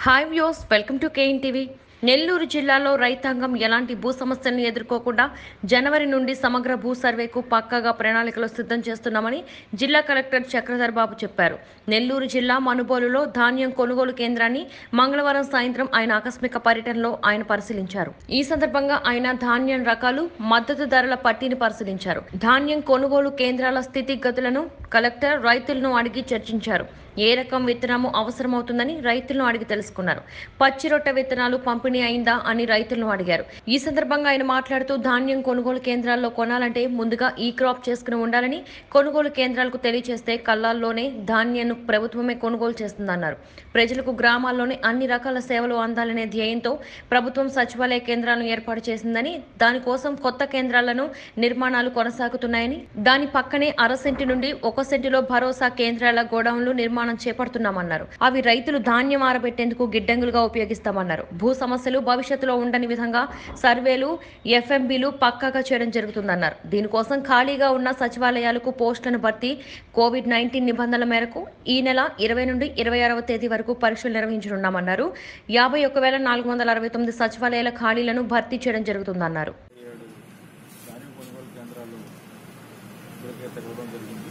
hi views welcome to KN TV Nellore జిల్లాలో రైతాంగం ఎలాంటి భూ సమస్యలను ఎదుర్కోకుండా జనవరి నుండి సమగ్ర భూ సర్వేకు పక్కాగా ప్రణాళికలు సిద్ధం చేస్తున్నామని జిల్లా కలెక్టర్ చక్రధర్ బాబు చెప్పారు నెల్లూరు జిల్లా మనుబోలులో ధాన్యం కొనుగోలు కేంద్రాన్ని మంగళవారం సాయంత్రం ఆయన ఆకస్మిక పర్యటనలో ఆయన పరిశీలించారు ఈ సందర్భంగా ఆయన ధాన్యం రకాలు మద్దతు ధరల పట్టిని పరిశీలించారు ధాన్యం కొనుగోలు కేంద్రాల స్థితిగతులను కలెక్టర్ రైతులను అడిగి చర్చించారు ఏ రకం విత్తనము అవసరమవుతుందని రైతులను అడిగి తెలుసుకున్నారు పచ్చి రొట్టె విత్తనాలు పంపిణీ అయిందా అని రైతులను అడిగారు ఈ సందర్భంగా ఆయన మాట్లాడుతూ ధాన్యం కొనుగోలు కేంద్రాల్లో కొనాలంటే ముందుగా ఈ క్రాప్ చేసుకుని ఉండాలని కొనుగోలు కేంద్రాలకు తెలియజేస్తే కళ్ళాల్లోనే ధాన్యాన్ని ప్రభుత్వమే కొనుగోలు చేస్తుందన్నారు ప్రజలకు గ్రామాల్లోనే అన్ని రకాల సేవలు అందాలనే ధ్యేయంతో ప్రభుత్వం సచివాలయ కేంద్రాలను ఏర్పాటు చేసిందని దానికోసం కొత్త కేంద్రాలను నిర్మాణాలు కొనసాగుతున్నాయని దాని పక్కనే అర సెంటి నుండి ఒక సెంటిలో భరోసా కేంద్రాల గోడౌన్లు నిర్మాణం చేపడుతున్నామన్నారు అవి రైతులు ధాన్యం ఆరబెట్టేందుకు గిడ్డంగులుగా ఉపయోగిస్తామన్నారు భూ సమస్యలు భవిష్యత్తులో ఉండని విధంగా సర్వేలు ఎఫ్ఎంబీలు పక్కాగా చేయడం జరుగుతుందన్నారు దీనికోసం ఖాళీగా ఉన్న సచివాలయాలకు పోస్టులను భర్తీ కోవిడ్ నైన్టీన్ నిబంధనల మేరకు ఈ నెల ఇరవై నుండి ఇరవై ఆరవ తేదీ వరకు పరీక్షలు నిర్వహించనున్నామన్నారు యాభై ఒక్క వేల నాలుగు వందల అరవై తొమ్మిది సచివాలయాల ఖాళీలను భర్తీ చేయడం జరుగుతుందన్నారు ఏడు ధాన్యం కొనుగోలు కేంద్రాలు ఇప్పటికే తెరవడం జరిగింది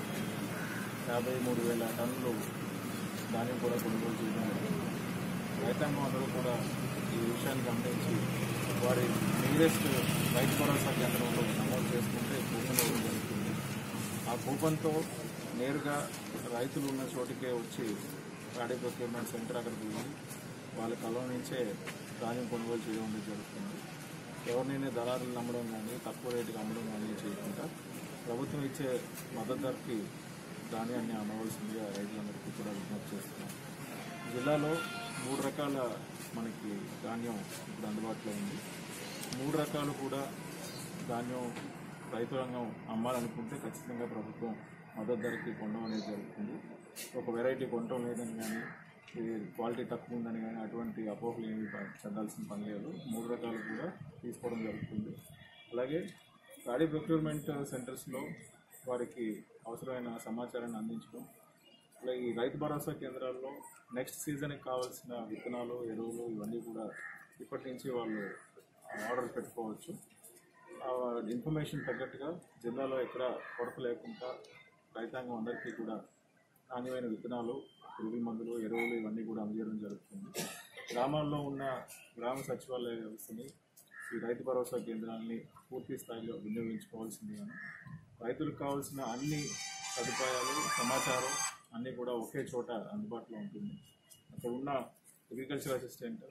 యాభై మూడు వేల టన్నులు ధాన్యం కూడా కొనుగోలు చేయడం జరిగింది రైతాంగం అందరూ కూడా ఈ విషయాన్ని గమనించి వారి నియరెస్ట్ రైతు భరోసా కేంద్రంలో నమోదు చేసుకుంటే కూపన్ ఇవ్వడం జరుగుతుంది ఆ కూపన్తో నేరుగా రైతులు ఉన్న చోటికే వచ్చి ప్యాడీ ప్రొక్యూర్మెంట్ సెంటర్ అక్కడికి వెళ్ళి వాళ్ళ కలం నుంచే ధాన్యం కొనుగోలు చేయడం అనేది జరుగుతుంది ఎవరినైనా దళారులు నమ్మడం కానీ తక్కువ రేటుకి అమ్మడం కానీ చేయకుండా ప్రభుత్వం ఇచ్చే మద్దతు ధరకి ధాన్యాన్ని అమ్మవలసిందిగా రైతులందరికీ కూడా విజ్ఞప్తి చేస్తున్నాం జిల్లాలో మూడు రకాల మనకి ధాన్యం ఇప్పుడు అందుబాటులో ఉంది మూడు రకాలు కూడా ధాన్యం రైతు రంగం అమ్మాలనుకుంటే ఖచ్చితంగా ప్రభుత్వం మద్దతు ధరకి కొనడం అనేది జరుగుతుంది ఒక వెరైటీ కొనడం లేదని కానీ ఇది క్వాలిటీ తక్కువ ఉందని కానీ అటువంటి అపోహలు ఏమి చెందాల్సిన పని లేదు మూడు రకాలు కూడా తీసుకోవడం జరుగుతుంది అలాగే గాడి ప్రొక్యూర్మెంట్ సెంటర్స్లో వారికి అవసరమైన సమాచారాన్ని అందించడం అలాగే ఈ రైతు భరోసా కేంద్రాల్లో నెక్స్ట్ సీజన్కి కావాల్సిన విత్తనాలు ఎరువులు ఇవన్నీ కూడా ఇప్పటి నుంచి వాళ్ళు ఆర్డర్ పెట్టుకోవచ్చు ఆ ఇన్ఫర్మేషన్ తగ్గట్టుగా జిల్లాలో ఎక్కడ కొరత లేకుండా రైతాంగం అందరికీ కూడా నాణ్యమైన విత్తనాలు పురుగు మందులు ఎరువులు ఇవన్నీ కూడా అందజేయడం జరుగుతుంది గ్రామాల్లో ఉన్న గ్రామ సచివాలయ వ్యవస్థని ఈ రైతు భరోసా కేంద్రాలని పూర్తి స్థాయిలో వినియోగించుకోవాల్సిందిగాను రైతులకు కావాల్సిన అన్ని సదుపాయాలు సమాచారం అన్నీ కూడా ఒకే చోట అందుబాటులో ఉంటుంది అక్కడ ఉన్న అగ్రికల్చర్ అసిస్టెంట్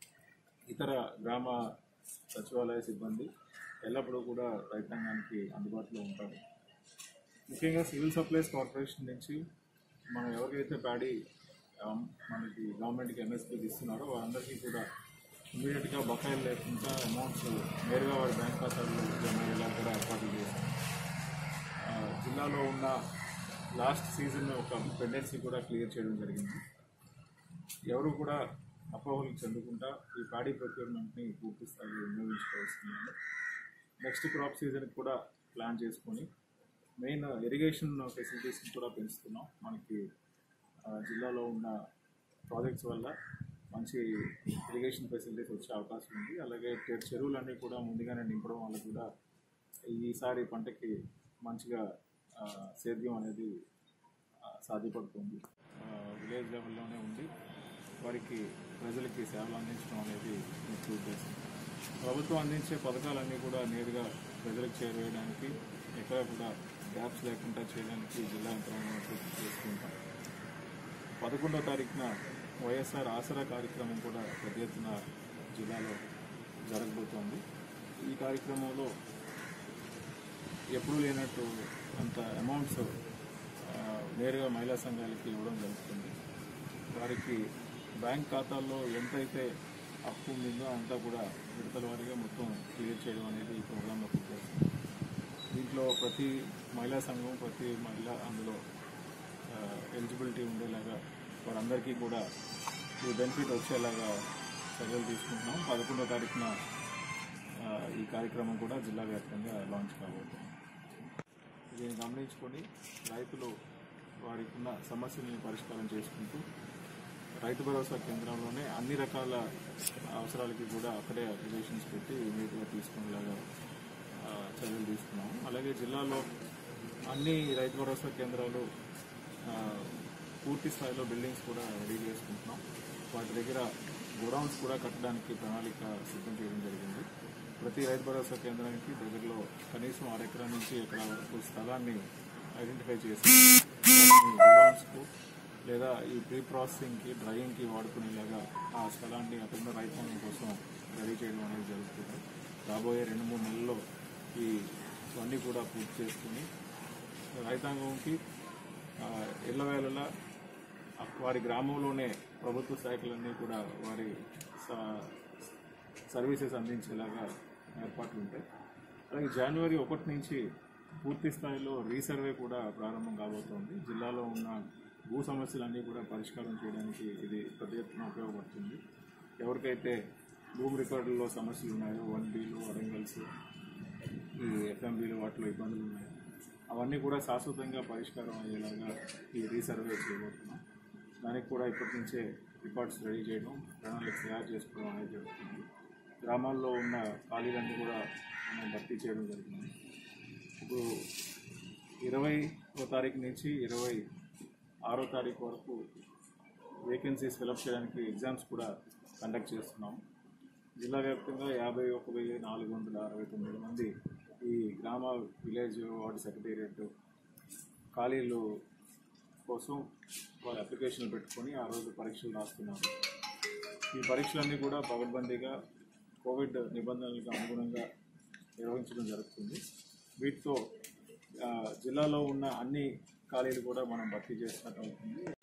ఇతర గ్రామ సచివాలయ సిబ్బంది ఎల్లప్పుడూ కూడా రైతాంగానికి అందుబాటులో ఉంటారు ముఖ్యంగా సివిల్ సప్లైస్ కార్పొరేషన్ నుంచి మనం ఎవరికైతే ప్యాడీ ఆమ్, మనకి గవర్నమెంట్కి ఎంఎస్పీకి ఇస్తున్నారో వారందరికీ కూడా ఇమీడియట్గా బకాయిలు లేకుండా అమౌంట్స్ నేరుగా వారి బ్యాంక్ ఖాతాల్లో జమ అయ్యేలా కూడా ఏర్పాట్లు చేశాం ఆ, జిల్లాలో ఉన్న లాస్ట్ సీజన్ ఒక పెండెన్సీ కూడా క్లియర్ చేయడం జరిగింది ఎవరు కూడా అపోహలు చెందకుండా ఈ ప్యాడీ ప్రొక్యూర్మెంట్ని పూర్తి స్థాయిలో వినియోగించుకోవాల్సింది నెక్స్ట్ క్రాప్ సీజన్కి కూడా ప్లాన్ చేసుకొని మెయిన్ ఇరిగేషన్ ఫెసిలిటీస్ని కూడా పెంచుతున్నాం మనకి ఆ, జిల్లాలో ఉన్న ప్రాజెక్ట్స్ వల్ల మంచి ఇరిగేషన్ ఫెసిలిటీస్ వచ్చే అవకాశం ఉంది అలాగే చె- చెరువులన్నీ కూడా ముందుగానే నింపడం వల్ల కూడా ఈసారి పంటకి మంచిగా ఆ, సేద్యం అనేది ఆ, సాధ్యపడుతుంది విలేజ్ లెవెల్లోనే ఉండి వారికి ప్రజలకి సేవలు అందించడం అనేది ముఖ్య ఉద్దేశం ప్రభుత్వం అందించే పథకాలన్నీ కూడా నేరుగా ప్రజలకు చేరవేయడానికి ఎక్కడ కూడా గ్యాప్స్ లేకుండా చేయడానికి జిల్లా యంత్రాంగం కృషి చేసుకుంటాం పదకొండవ తారీఖున వైఎస్ఆర్ ఆసరా కార్యక్రమం కూడా పెద్ద ఎత్తున జిల్లాలో జరగబోతోంది ఈ కార్యక్రమంలో ఎప్పుడూ లేనట్టు అంత అమౌంట్స్ ఆ, నేరుగా మహిళా సంఘాలకి ఇవ్వడం జరుగుతుంది వారికి బ్యాంక్ ఖాతాల్లో ఎంతైతే అప్పు ఉందో అంతా కూడా విడతల వారీగా మొత్తం క్లియర్ చేయడం అనేది ఈ ప్రోగ్రాంలో ఉద్దేశం దీంట్లో ప్రతి మహిళా సంఘం ప్రతి మహిళ అందులో ఎలిజిబిలిటీ ఉండేలాగా వారందరికీ కూడా ఈ బెనిఫిట్ వచ్చేలాగా చర్యలు తీసుకుంటున్నాం పదకొండో తారీఖున ఆ, ఈ కార్యక్రమం కూడా జిల్లా వ్యాప్తంగా లాంచ్ కాబోతుంది దీన్ని గమనించుకొని రైతులు వారికి ఉన్న సమస్యలను పరిష్కారం చేసుకుంటూ రైతు భరోసా కేంద్రంలోనే అన్ని రకాల అవసరాలకి కూడా అక్కడే అప్లికేషన్స్ పెట్టి ఇమీడియట్గా తీసుకునేలాగా ఆ, చర్యలు తీసుకున్నాము అలాగే జిల్లాలో అన్ని రైతు భరోసా కేంద్రాలు ఆ, పూర్తి స్థాయిలో బిల్డింగ్స్ కూడా రెడీ చేసుకుంటున్నాం వాటి దగ్గర గోడౌన్స్ కూడా కట్టడానికి ప్రణాళిక సిద్ధం చేయడం జరిగింది ప్రతి రైతు భరోసా కేంద్రానికి దగ్గరలో కనీసం ఆరు ఎకరాల నుంచి ఎకరా వరకు స్థలాన్ని ఐడెంటిఫై చేసి వాటిని గోడౌన్స్కు లేదా ఈ ప్రీ ప్రాసెసింగ్కి డ్రైయింగ్కి వాడుకునేలాగా ఆ స్థలాన్ని అక్కడ రైతాంగం కోసం రెడీ చేయడం అనేది జరుగుతుంది రాబోయే రెండు మూడు నెలల్లో ఈ ఇవన్నీ కూడా పూర్తి చేసుకుని రైతాంగంకి ఆ, ఎల్లవేళలా వారి గ్రామంలోనే ప్రభుత్వ శాఖలన్నీ కూడా వారి స- సర్వీసెస్ అందించేలాగా ఏర్పాట్లు ఉంటాయి అలాగే జనవరి ఒకటి నుంచి పూర్తి స్థాయిలో రీసర్వే కూడా ప్రారంభం కాబోతోంది జిల్లాలో ఉన్న భూ సమస్యలన్నీ కూడా పరిష్కారం చేయడానికి ఇది పెద్ద ఎత్తున ఉపయోగపడుతుంది ఎవరికైతే భూమి రికార్డుల్లో సమస్యలు ఉన్నాయో వన్ బీలు వరంగల్స్ ఈ ఎఫ్ఎంబీలు వాటిలో ఇబ్బందులు ఉన్నాయి అవన్నీ కూడా శాశ్వతంగా పరిష్కారం అయ్యేలాగా ఈ రీసర్వే చేయబోతున్నాం దానికి కూడా ఇప్పటి నుంచే రికార్డ్స్ రెడీ చేయడం ప్రణాళిక తయారు చేసుకోవడం అనేది జరుగుతుంది గ్రామాల్లో ఉన్న ఖాళీలన్నీ కూడా మనం భర్తీ చేయడం జరుగుతుంది ఇప్పుడు ఇరవై తారీఖు నుంచి ఇరవై ఆరో తారీఖు వరకు వేకెన్సీస్ ఫిలప్ చేయడానికి ఎగ్జామ్స్ కూడా కండక్ట్ చేస్తున్నాం జిల్లా వ్యాప్తంగా యాభై ఒక వెయ్యి నాలుగు వందల అరవై తొమ్మిది మంది ఈ గ్రామ విలేజ్ వార్డు సెక్రటేరియట్ ఖాళీలు కోసం వాళ్ళు అప్లికేషన్లు పెట్టుకొని ఆ రోజు పరీక్షలు రాస్తున్నారు ఈ పరీక్షలన్నీ కూడా పగడ్బందీగా కోవిడ్ నిబంధనలకు అనుగుణంగా నిర్వహించడం జరుగుతుంది వీటితో ఆ, జిల్లాలో ఉన్న అన్ని ఖాళీలు కూడా మనం భర్తీ చేసినట్టు అవుతుంది